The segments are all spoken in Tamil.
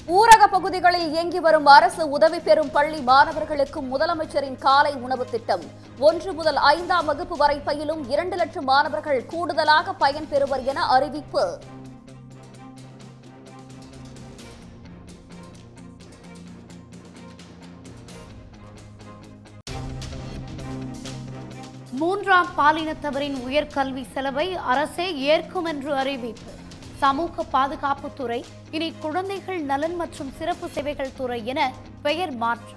ஊரக பகுதிகளில் இயங்கி வரும் அரசு உதவி பெறும் பள்ளி மாணவர்களுக்கு முதலமைச்சரின் காலை உணவு திட்டம் ஒன்று முதல் ஐந்தாம் வகுப்பு வரை பயிலும் இரண்டு லட்சம் மாணவர்கள் கூடுதலாக பயன்பெறுவர் என அறிவிப்பு மூன்றாம் பாலினத்தவரின் உயர்கல்வி செலவை அரசே ஏற்கும் என்று அறிவிப்பு சமூக பாதுகாப்புத்துறை இனி குழந்தைகள் நலன் மற்றும் சிறப்பு சேவைகள் துறை என பெயர் மாற்றம்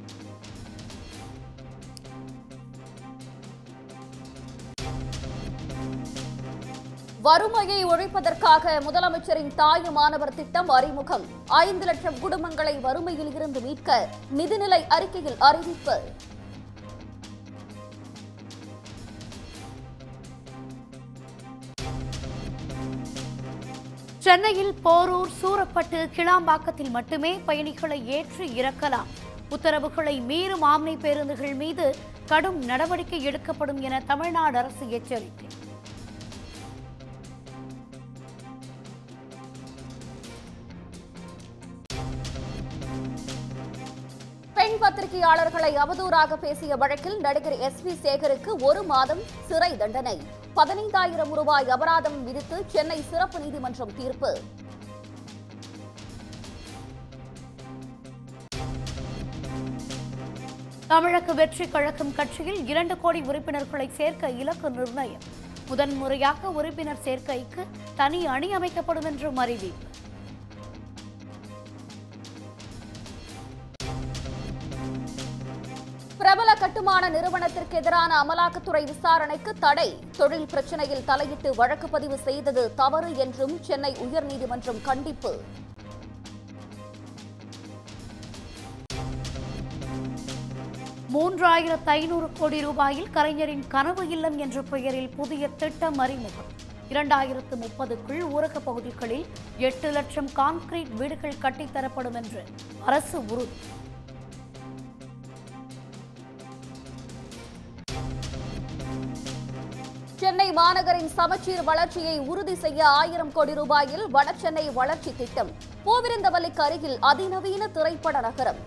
வறுமையை ஒழிப்பதற்காக முதலமைச்சரின் தாயுமானவர் திட்டம் அறிமுகம் ஐந்து லட்சம் குடும்பங்களை வறுமையில் இருந்து மீட்க நிதிநிலை அறிக்கையில் அறிவிப்பு சென்னையில் போரூர் சூரப்பட்டு கிளாம்பாக்கத்தில் மட்டுமே பயணிகளை ஏற்றி இறக்கலாம் உத்தரவுகளை மீறும் ஆம்னி பேருந்துகள் மீது கடும் நடவடிக்கை எடுக்கப்படும் என தமிழ்நாடு அரசு எச்சரிக்கை பெண் பத்திரிகையாளர்களை அவதூறாக பேசிய வழக்கில் நடிகர் எஸ் வி சேகருக்கு ஒரு மாதம் சிறை தண்டனை பதினைந்தாயிரம் ரூபாய் அபராதம் விதித்து சென்னை சிறப்பு நீதிமன்றம் தீர்ப்பு தமிழக வெற்றி கழகம் கட்சியில் இரண்டு கோடி உறுப்பினர்களை சேர்க்க இலக்கு நிர்ணயம் முதன்முறையாக உறுப்பினர் சேர்க்கைக்கு தனி அணி அமைக்கப்படும் என்றும் அறிவிப்பு பிரபல கட்டுமான நிறுவனத்திற்கு எதிரான அமலாக்கத்துறை விசாரணைக்கு தடை தொழில் பிரச்சனையில் தலையிட்டு வழக்கு பதிவு செய்தது தவறு என்றும் சென்னை உயர்நீதிமன்றம் கண்டிப்பு மூன்றாயிரத்து ஐநூறு கோடி ரூபாயில் கலைஞரின் கனவு இல்லம் என்ற பெயரில் புதிய திட்டம் அறிமுகம் இரண்டாயிரத்து முப்பதுக்குள் ஊரக பகுதிகளில் எட்டு லட்சம் கான்கிரீட் வீடுகள் கட்டித்தரப்படும் என்று அரசு உறுதி சென்னை மாநகரின் சமச்சீர் வளர்ச்சியை உறுதி செய்ய ஆயிரம் கோடி ரூபாயில் வடசென்னை வளர்ச்சி திட்டம் பூவிருந்தவல்லிக்கு அருகில் அதிநவீன திரைப்பட நகரம்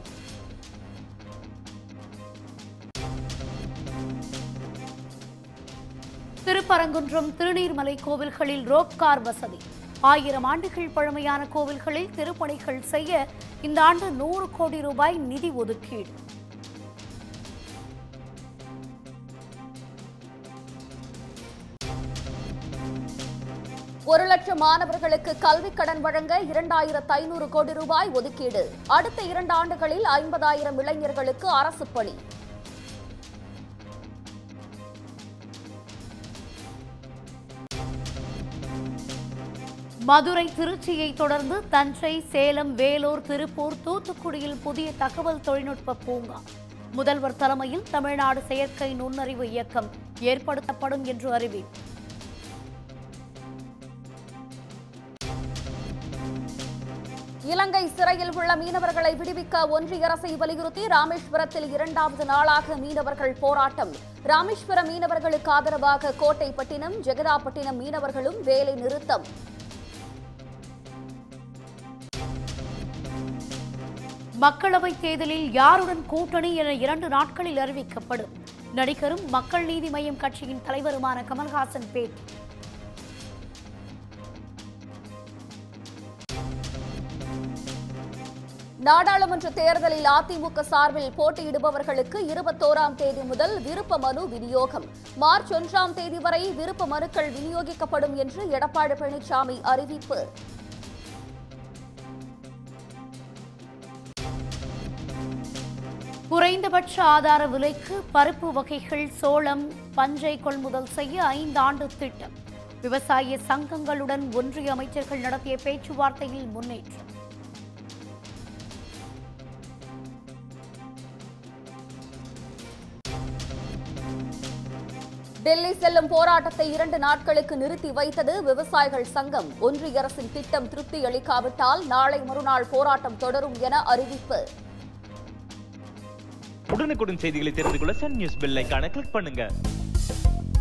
திருப்பரங்குன்றம் திருநீர்மலை கோவில்களில் ரோப் கார் வசதி ஆயிரம் ஆண்டுகள் பழமையான கோவில்களில் திருப்பணிகள் செய்ய இந்த ஆண்டு நூறு கோடி ரூபாய் நிதி ஒதுக்கீடு ஒரு லட்சம் மாணவர்களுக்கு கல்விக் கடன் வழங்க இரண்டாயிரத்து ஐநூறு கோடி ரூபாய் ஒதுக்கீடு அடுத்த இரண்டு ஆண்டுகளில் ஐம்பதாயிரம் இளைஞர்களுக்கு அரசு பணி மதுரை திருச்சியை தொடர்ந்து தஞ்சை சேலம் வேலூர் திருப்பூர் தூத்துக்குடியில் புதிய தகவல் தொழில்நுட்ப பூங்கா முதல்வர் தலைமையில் தமிழ்நாடு செயற்கை நுண்ணறிவு இயக்கம் ஏற்படுத்தப்படும் என்று அறிவிப்பு இலங்கை சிறையில் உள்ள மீனவர்களை விடுவிக்க ஒன்றிய அரசை வலியுறுத்தி ராமேஸ்வரத்தில் இரண்டாவது நாளாக மீனவர்கள் போராட்டம் ராமேஸ்வரம் மீனவர்களுக்கு ஆதரவாக கோட்டைப்பட்டினம் ஜெகதாப்பட்டினம் மீனவர்களும் வேலை நிறுத்தம் மக்களவைத் தேர்தலில் யாருடன் கூட்டணி என இரண்டு நாட்களில் அறிவிக்கப்படும் நடிகரும் மக்கள் நீதி மய்யம் கட்சியின் தலைவருமான கமல்ஹாசன் பேட்டி நாடாளுமன்ற தேர்தலில் அதிமுக சார்பில் போட்டியிடுபவர்களுக்கு இருபத்தோராம் தேதி முதல் விருப்ப மனு விநியோகம் மார்ச் ஒன்றாம் தேதி வரை விருப்ப மனுக்கள் விநியோகிக்கப்படும் என்று எடப்பாடி பழனிசாமி அறிவிப்பு குறைந்தபட்ச ஆதார விலைக்கு பருப்பு வகைகள் சோளம் பஞ்சை கொள்முதல் செய்ய ஐந்தாண்டு திட்டம் விவசாய சங்கங்களுடன் ஒன்றிய அமைச்சர்கள் நடத்திய பேச்சுவார்த்தையில் முன்னேற்றம் டெல்லி செல்லும் போராட்டத்தை இரண்டு நாட்களுக்கு நிறுத்தி வைத்தது விவசாயிகள் சங்கம் ஒன்றிய அரசின் திட்டம் திருப்தி அளிக்காவிட்டால் நாளை மறுநாள் போராட்டம் தொடரும் என அறிவிப்பு உடனுக்குடன் செய்திகளை தெரிந்து கொள்ள சன் நியூஸ் பெல் ஐகானை கிளிக் பண்ணுங்க